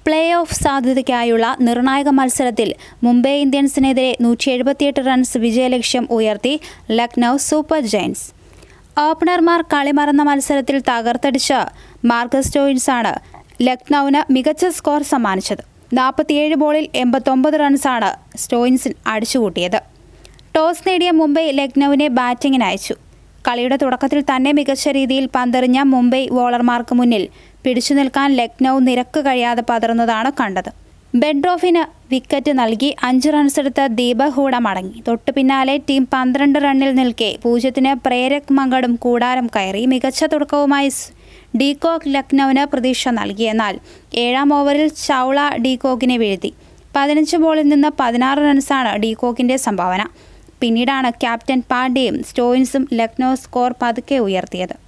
play off സാധ്യതയ്ക്കായുള്ള നിർണായക മത്സരത്തിൽ മുംബൈ ഇന്ത്യൻസിനെതിരെ നൂറ്റി എഴുപത്തിയെട്ട് റൺസ് വിജയലക്ഷ്യം ഉയർത്തി ലക്നൗ സൂപ്പർ ജയൻസ് ഓപ്പണർമാർ കളിമറന്ന മത്സരത്തിൽ തകർത്തടിച്ച മാർക്കസ് സ്റ്റോയിൻസാണ് ലക്നൌവിന് മികച്ച സ്കോർ സമ്മാനിച്ചത് നാൽപ്പത്തിയേഴ് ബോളിൽ എൺപത്തൊമ്പത് റൺസാണ് സ്റ്റോയിൻസ് അടിച്ചുകൂട്ടിയത് ടോസ് നേടിയ മുംബൈ ലക്നൌവിനെ ബാറ്റിംഗിന് അയച്ചു കളിയുടെ തുടക്കത്തിൽ തന്നെ മികച്ച രീതിയിൽ പന്തെറിഞ്ഞ മുംബൈ ബോളർമാർക്ക് മുന്നിൽ പിടിച്ചു നിൽക്കാൻ ലക്നൌ നിരക്ക് കഴിയാതെ പതറുന്നതാണ് കണ്ടത് ബെഡ്രോഫിന് വിക്കറ്റ് നൽകി അഞ്ച് റൺസെടുത്ത ദീപക് ഹൂഡ മടങ്ങി തൊട്ടു പിന്നാലെ ടീം പന്ത്രണ്ട് റണ്ണിൽ നിൽക്കെ പൂജ്യത്തിന് പ്രേരക് മങ്കടും കൂടാരം കയറി മികച്ച തുടക്കവുമായി സ് ഡീകോക്ക് ലക്നൌവിന് പ്രതീക്ഷ നൽകി എന്നാൽ ഏഴാം ഓവറിൽ ചൗള ഡീകോക്കിനെ വീഴ്ത്തി പതിനഞ്ച് ബോളിൽ നിന്ന് പതിനാറ് റൺസാണ് ഡീകോക്കിന്റെ സംഭാവന പിന്നീടാണ് ക്യാപ്റ്റൻ പാണ്ഡ്യയും സ്റ്റോയിൻസും ലക്നൗ സ്കോർ പതുക്കെ ഉയർത്തിയത്